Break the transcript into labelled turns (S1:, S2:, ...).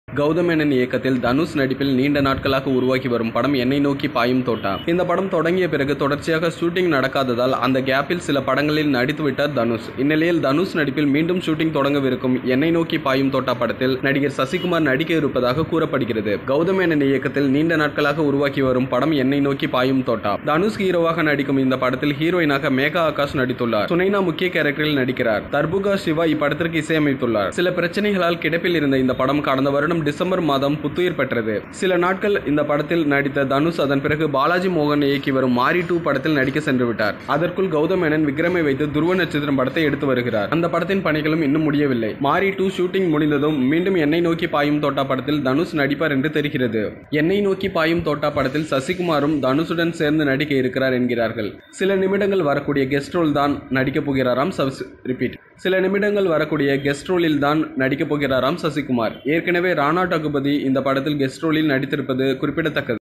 S1: கௌதம் மேனன் இயக்கத்தில் தனுஷ் நடிப்பில் நீண்ட நாட்களாக உருவாகி வரும் படம் என்னை நோக்கி பாயும் தோட்டா இந்த படம் தொடங்கிய பிறகு தொடர்ச்சியாக ஷூட்டிங் நடக்காததால் அந்த கேப்பில் சில படங்களில் நடித்துவிட்டார் தனுஷ் இந்நிலையில் தனுஷ் நடிப்பில் மீண்டும் ஷூட்டிங் தொடங்கவிருக்கும் என்னை நோக்கி பாயும் தோட்டா படத்தில் நடிகர் சசிகுமார் நடிக்க இருப்பதாக கூறப்படுகிறது கௌதம் மேனன் இயக்கத்தில் நீண்ட நாட்களாக உருவாக்கி வரும் படம் என்னை நோக்கி பாயும் தோட்டா தனுஷ் ஹீரோவாக நடிக்கும் இந்த படத்தில் ஹீரோயினாக மேகா ஆகாஷ் நடித்துள்ளார் சுனைனா முக்கிய கேரக்டரில் நடிக்கிறார் தர்புகா சிவா இப்படத்திற்கு இசையமைத்துள்ளார் சில பிரச்சனைகளால் கிடப்பில் இருந்த இந்த படம் கடந்த வருடம் டிசம்பர் மாதம் புத்துயிர் பெற்றது சில நாட்கள் இந்த படத்தில் நடித்த தனுஷ் அதன் பிறகு பாலாஜி மோகன் இயக்கி வரும் மாரி டூ படத்தில் நடிக்க சென்று விட்டார் அதற்குள் கௌதம் மேனன் விக்ரமை வைத்து துருவ நட்சத்திரம் படத்தை எடுத்து வருகிறார் அந்த படத்தின் பணிகளும் இன்னும் முடியவில்லை மாரி டூ ஷூட்டிங் முடிந்ததும் மீண்டும் என்னை நோக்கி பாயும் தோட்டா படத்தில் தனுஷ் நடிப்பார் என்று தெரிகிறது என்னை நோக்கி பாயும் தோட்டா படத்தில் சசிகுமாரும் தனுஷுடன் சேர்ந்து நடிக்க இருக்கிறார் என்கிறார்கள் சில நிமிடங்கள் வரக்கூடிய கெஸ்ட் ரோல் தான் நடிக்கப் போகிறாராம் ரிப்பீட் சில நிமிடங்கள் வரக்கூடிய கெஸ்ட் ரோலில் தான் நடிக்கப் போகிறாராம் சசிகுமார் ஏற்கனவே ராணா டகுபதி இந்த படத்தில் கெஸ்ட் ரோலில் நடித்திருப்பது குறிப்பிடத்தக்கது